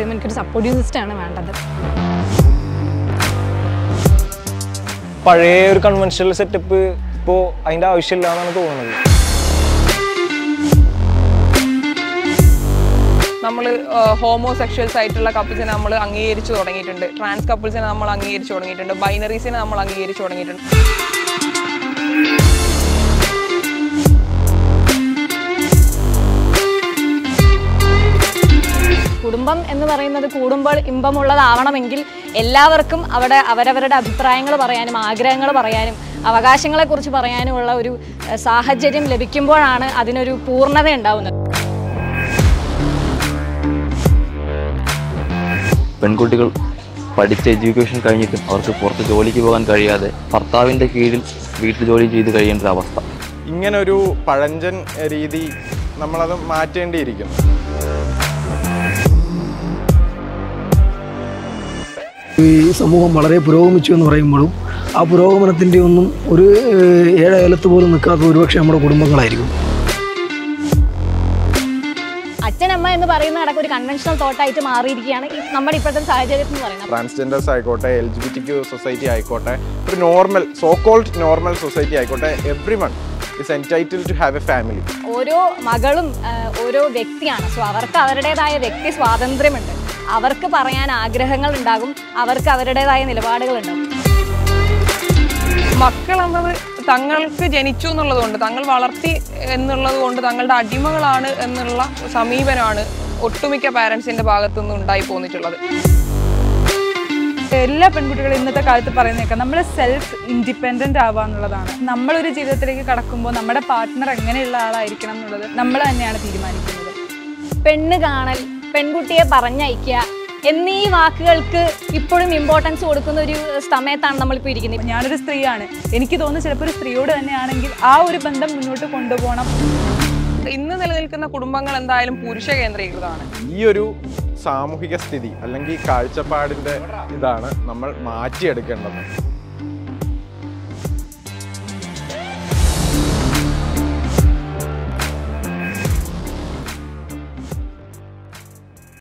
വരുമ്പോൾ എനിക്കൊരു സപ്പോർട്ടീവ് സിസ്റ്റമാണ് വേണ്ടത് പഴയ ഒരു കൺവെൻഷണൽ സെറ്റപ്പ് ഇപ്പോൾ അതിൻ്റെ ആവശ്യമില്ല എന്നാണ് തോന്നുന്നത് നമ്മൾ ഹോമോസെക്ഷൽസ് ആയിട്ടുള്ള കപ്പിൾസിനെ നമ്മൾ അംഗീകരിച്ചു തുടങ്ങിയിട്ടുണ്ട് ട്രാൻസ് കപ്പിൾസിനെ നമ്മൾ അംഗീകരിച്ചു തുടങ്ങിയിട്ടുണ്ട് ബൈനറീസിനെ നമ്മൾ അംഗീകരിച്ചു തുടങ്ങിയിട്ടുണ്ട് കുടുംബം എന്ന് പറയുന്നത് കൂടുമ്പോൾ ഇമ്പമുള്ളതാവണമെങ്കിൽ എല്ലാവർക്കും അവിടെ അവരവരുടെ അഭിപ്രായങ്ങൾ പറയാനും ആഗ്രഹങ്ങൾ പറയാനും അവകാശങ്ങളെക്കുറിച്ച് പറയാനുമുള്ള ഒരു ഏഹ്, സാഹചര്യം ലഭിക്കുമ്പോഴാണ് അതിനൊരു പൂർണ്ണത ഉണ്ടാവുന്നത് പെൺകുട്ടികൾ പഠിച്ച എഡ്യൂക്കേഷൻ കഴിഞ്ഞിട്ടും അവർക്ക് പുറത്ത് ജോലിക്ക് പോകാൻ കഴിയാതെ ഭർത്താവിൻ്റെ കീഴിൽ വീട്ടിൽ ജോലി ചെയ്ത് കഴിയേണ്ട ഒരു അവസ്ഥ ഇങ്ങനൊരു പഴഞ്ചൻ രീതി നമ്മളത് മാറ്റേണ്ടിയിരിക്കുന്നു ഈ സമൂഹം വളരെ പുരോഗമിച്ചു എന്ന് പറയുമ്പോഴും ആ പുരോഗമനത്തിൻ്റെ ഒന്നും ഒരു ഏഹ്, ഏഴയലത്ത് പോലും നിൽക്കാത്ത ഒരുപക്ഷെ നമ്മുടെ കുടുംബങ്ങളായിരിക്കും അച്ഛനമ്മ എന്ന് പറയുന്ന അടക്കം ഒരു കൺവെൻഷണൽ തോട്ടായിട്ട് മാറിയിരിക്കുകയാണ് ഈ നമ്മുടെ ഇപ്പോഴത്തെ സാഹചര്യത്തിൽ എന്ന് പറയുന്നത് ട്രാൻസ്ജെൻഡേഴ്സ് ആയിക്കോട്ടെ L G B T Q society ആയിക്കോട്ടെ ഒരു normal so called normal society ആയിക്കോട്ടെ everyone is entitled to have a family ഓരോ മകളും ആ, ഓരോ വ്യക്തിയാണ് സോ അവർക്ക് അവരുടേതായ വ്യക്തി സ്വാതന്ത്ര്യമുണ്ട് അവർക്ക് പറയാൻ ആഗ്രഹങ്ങൾ ഉണ്ടാകും അവർക്ക് അവരുടേതായ നിലപാടുകളുണ്ടാകും മക്കൾ എന്നത് തങ്ങൾക്ക് ജനിച്ചു എന്നുള്ളതുകൊണ്ട് തങ്ങൾ വളർത്തി എന്നുള്ളത് കൊണ്ട് തങ്ങളുടെ അടിമകളാണ് എന്നുള്ള സമീപനമാണ് ഒട്ടുമിക്ക പാരൻസിന്റെ ഭാഗത്തുനിന്ന് ഉണ്ടായി പോന്നിട്ടുള്ളത് എല്ലാ പെൺകുട്ടികളും ഇന്നത്തെ കാലത്ത് പറയുന്നേക്കാം നമ്മൾ സെൽഫ് ഇൻഡിപെൻഡൻ്റ് ആവുക എന്നുള്ളതാണ് നമ്മളൊരു ജീവിതത്തിലേക്ക് കടക്കുമ്പോൾ നമ്മുടെ പാർട്ട്ണർ എങ്ങനെയുള്ള ആളായിരിക്കണം എന്നുള്ളത് നമ്മൾ തന്നെയാണ് തീരുമാനിക്കുന്നത് പെണ്ണ് കാണൽ പെൺകുട്ടിയെ പറഞ്ഞയക്കുക എന്നീ വാക്കുകൾക്ക് ഇപ്പോഴും ഇമ്പോർട്ടൻസ് കൊടുക്കുന്ന ഒരു സമയത്താണ് നമ്മളിപ്പോൾ ഇരിക്കുന്നത് ഞാനൊരു സ്ത്രീയാണ് എനിക്ക് തോന്നുന്നു ചിലപ്പോൾ ഒരു സ്ത്രീയോട് തന്നെയാണെങ്കിൽ ആ ഒരു ബന്ധം മുന്നോട്ട് കൊണ്ടുപോകണം ഇന്ന് നിലനിൽക്കുന്ന കുടുംബങ്ങൾ എന്തായാലും പുരുഷ കേന്ദ്രീകൃതമാണ് ഈ ഒരു സാമൂഹിക സ്ഥിതി അല്ലെങ്കിൽ കാഴ്ചപ്പാടിൻ്റെ ഇതാണ് നമ്മൾ മാറ്റിയെടുക്കേണ്ടത്